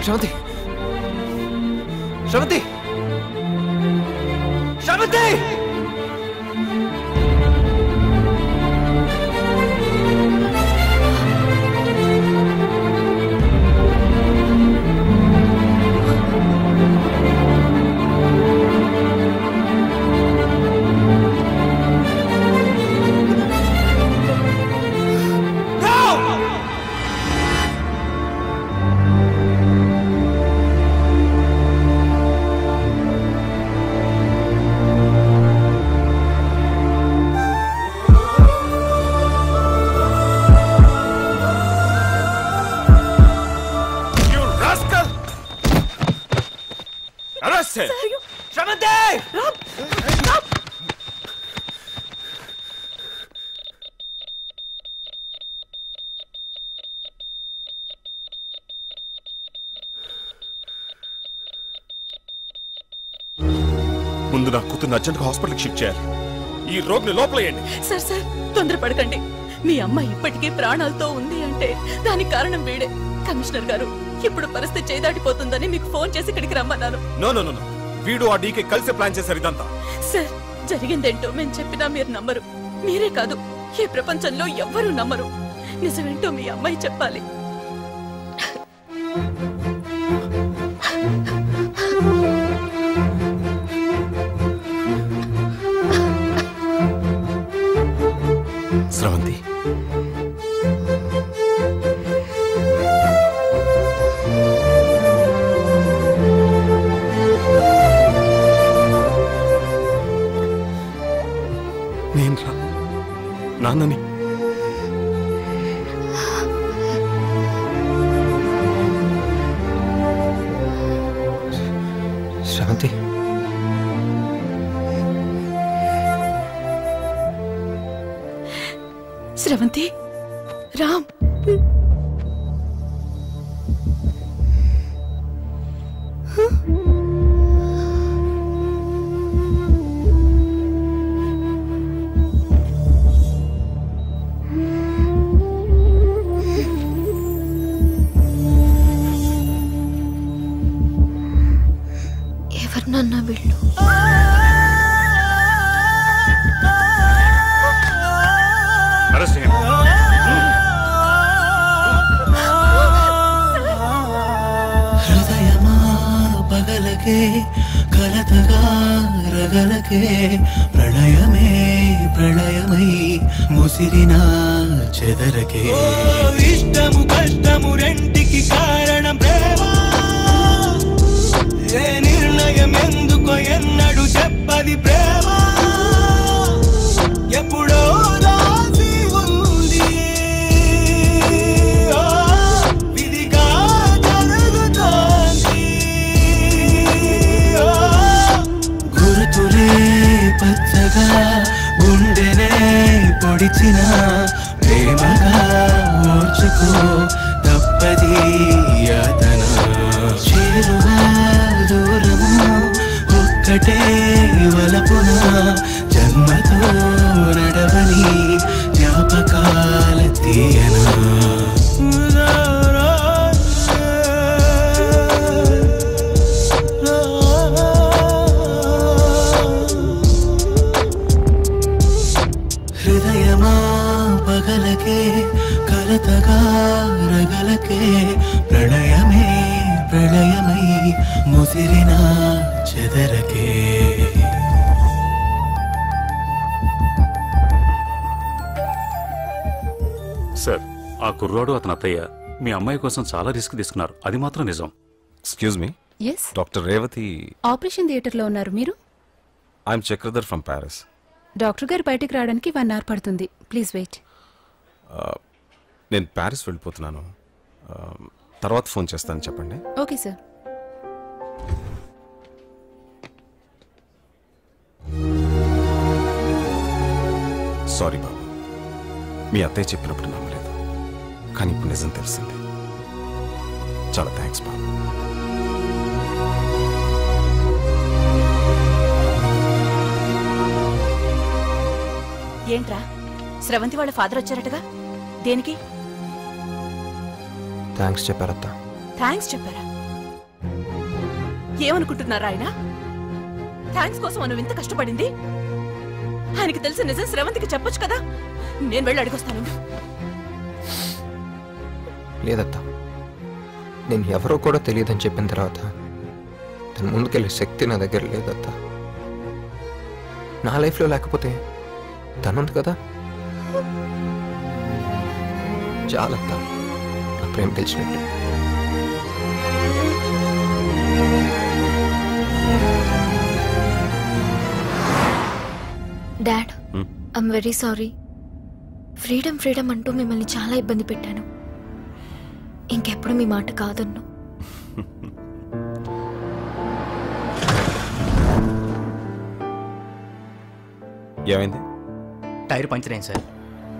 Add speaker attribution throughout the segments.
Speaker 1: Sravanthi Sravanthi Sravanthi
Speaker 2: You rascal! Arrest him!
Speaker 1: Sravanthi
Speaker 2: ముందు నా కూతురు అర్జెంట్గా హాస్పిటల్కి షిఫ్ట్ చేయాలి ఈ రోగిని లోపలేయండి
Speaker 3: సార్ సార్ తొందరపడకండి మీ అమ్మ ఇప్పటికే ప్రాణాలతో ఉంది అంటే దానికి కారణం వీడే కమిషనర్ గారు ఇప్పుడు పరిస్థితి చేదాటిపోతుందని మీకు ఫోన్ చేసి ఇక్కడికి రమ్మన్నాను
Speaker 2: నో నో నో నో వీడు ఆ డీకే కలిసి ప్లాన్ చేశారు ఇదంతా
Speaker 3: సార్ జరిగిందేంటో మేము చెప్పినా మీరు నమ్మరు మీరే కాదు ఈ ప్రపంచంలో ఎవ్వరూ నమ్మరు నిజమేంటో మీ అమ్మాయి చెప్పాలి
Speaker 2: స్రవంతి నేను రా నాన్నని
Speaker 1: శ్రవంతి
Speaker 3: స్రవంతి రామ్
Speaker 4: ఎవరు నాన్న వీళ్ళు
Speaker 2: అరెస్ట్
Speaker 5: హృదయమా పగలకే కలతగా రగలకే ప్రణయమే ప్రళయమై ముసిరిన చెదరకే ఇష్టము కష్టము రెంటికి కారణం ప్రేమ ఏ నిర్ణయం ఎందుకో ఎన్నడు చెప్పది ప్రేమ ఎప్పుడో రాసి ఉంది ఓ, విధిగా జరుగుతోంది ఓ, గుర్తులే పచ్చగా గుండెనే పొడిచిన ప్రేమగా ఓర్చుకో తప్పది యాతన చేరువా దూరము ఒక్కటే వలపున జన్మతో నడవని జ్ఞాపకాల తీయనా హృదయమా పగలకే కలతగా రగలకే ప్రళయమే ప్రళయమై ముసిరిన చెదరకే
Speaker 6: సార్ ఆ కుర్రాడు అతని అత్తయ్య మీ అమ్మాయి కోసం చాలా రిస్క్ తీసుకున్నారు అది మాత్రం నిజం
Speaker 7: excuse me
Speaker 8: yes
Speaker 7: doctor Revathi
Speaker 8: operation థియేటర్లో ఉన్నారు మీరు
Speaker 7: I am Chakradhar from Paris
Speaker 8: doctor గారు బయటికి రావడానికి వన్ అవర్ పడుతుంది ప్లీజ్ వెయిట్
Speaker 7: నేను ప్యారిస్ వెళ్ళిపోతున్నాను ఆ, తర్వాత ఫోన్ చేస్తాను చెప్పండి
Speaker 8: ఓకే సార్
Speaker 7: సారీ బాబు మీ అత్తయ్య చెప్పినప్పుడు నమ్మలేదు కానీ ఇప్పుడు నిజం తెలిసింది చాలా థ్యాంక్స్ బాబు
Speaker 3: ఏంట్రా స్రవంతి వాళ్ళ ఫాదర్ వచ్చారటగా దేనికి
Speaker 1: థ్యాంక్స్ చెప్పారత్త
Speaker 3: థ్యాంక్స్ చెప్పారా ఏమనుకుంటున్నారా ఆయన థ్యాంక్స్ కోసం మనం ఇంత కష్టపడింది ఆయనకి తెలిసిన నిజం శ్రవంతికి చెప్పొచ్చు కదా నేను వెళ్ళి అడిగొస్తాను
Speaker 1: లేదత్తా నేను ఎవరో కూడా తెలియదని చెప్పిన తర్వాత తన ముందుకెళ్ళే శక్తి నా దగ్గర లేదత్తా నా లైఫ్లో లేకపోతే తనుంది కదా చాలత్తా నా ప్రేమ తెలిసినట్టు
Speaker 4: dad
Speaker 6: Hmm?
Speaker 4: I'm very sorry freedom freedom అంటూ మిమ్మల్ని చాలా ఇబ్బంది పెట్టాను ఇంకెప్పుడు మీ మాట కాదన్ను
Speaker 7: ఏమైంది
Speaker 9: టైర్ పంచర్ అయింది సార్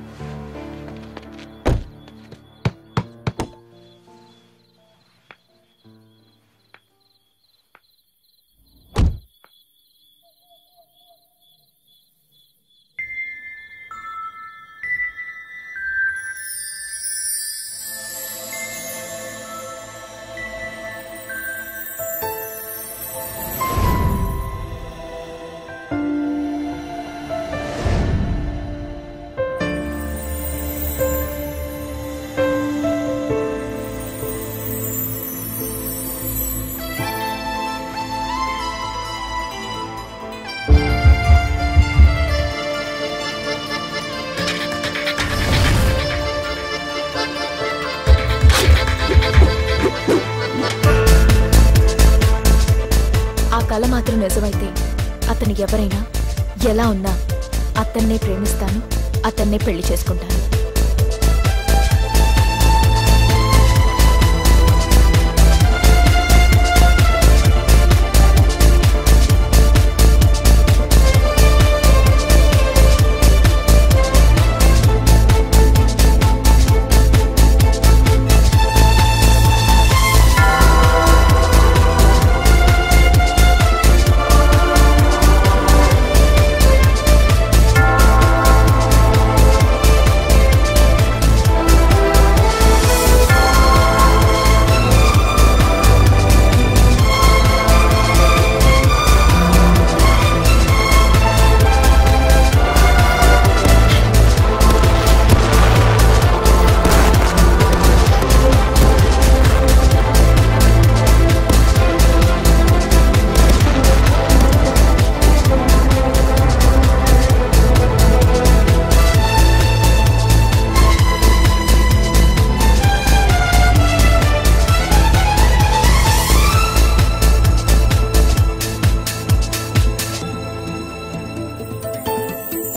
Speaker 4: ఆ కళ మాత్రం నిజమైతే అతను ఎవరైనా ఎలా ఉన్నా అతన్నే ప్రేమిస్తాను అతన్నే పెళ్లి చేసుకుంటాను